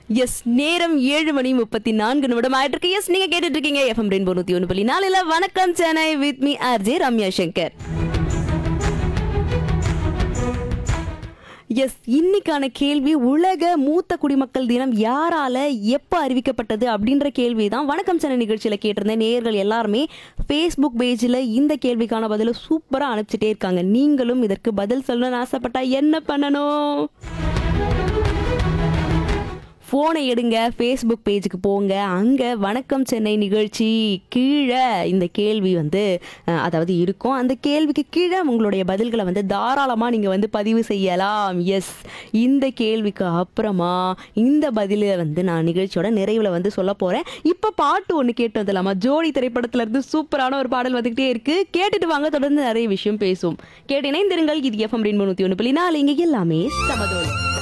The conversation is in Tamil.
எஸ் நேரம் ஏழு மணி முப்பத்தி நான்கு நிமிடம் ஆயிட்டு இருக்கு எஸ் நீங்க கேட்டுட்டு இருக்கீங்க எஃப்எம் ரெயின்போ நூத்தி ஒன்று புள்ளி நாலுல வணக்கம் Chennai with me RJ Ramya Shankar yes இன்னைக்கான கேள்வி உலக மூத்த குடிமக்கள் தினம் யாரால எப்போ அறிவிக்கப்பட்டது அப்படின்ற கேள்வி தான் வணக்கம் சென்னை நிகழ்ச்சியில் கேட்டிருந்தேன் நேயர்கள் எல்லாருமே ஃபேஸ்புக் பேஜில் இந்த கேள்விக்கான பதிலை சூப்பராக அனுப்பிச்சிட்டே இருக்காங்க நீங்களும் இதற்கு பதில் சொல்லணும்னு ஆசைப்பட்டா என்ன பண்ணணும் ஃபோனை எடுங்க ஃபேஸ்புக் பேஜுக்கு போங்க அங்கே வணக்கம் சென்னை நிகழ்ச்சி கீழே இந்த கேள்வி வந்து அஹ், அதாவது இருக்கும் அந்த கேள்விக்கு கீழே உங்களுடைய பதில்களை வந்து தாராளமாக நீங்கள் வந்து பதிவு செய்யலாம் எஸ் இந்த கேள்விக்கு அப்புறமா இந்த பதிலை வந்து நான் நிகழ்ச்சியோட நிறைவில் வந்து சொல்ல போகிறேன் இப்போ பாட்டு ஒன்று கேட்டு வந்துடலாமா ஜோடி திரைப்படத்துல இருந்து சூப்பரான ஒரு பாடல் வந்துக்கிட்டே இருக்கு கேட்டுட்டு வாங்க தொடர்ந்து நிறைய விஷயம் பேசுவோம் கேட்டு இணைந்திருங்கள் இது எஃப்எம் ரெண்டு ஒன்று புள்ளி நாலு இங்கே எல்லாமே சமதோல்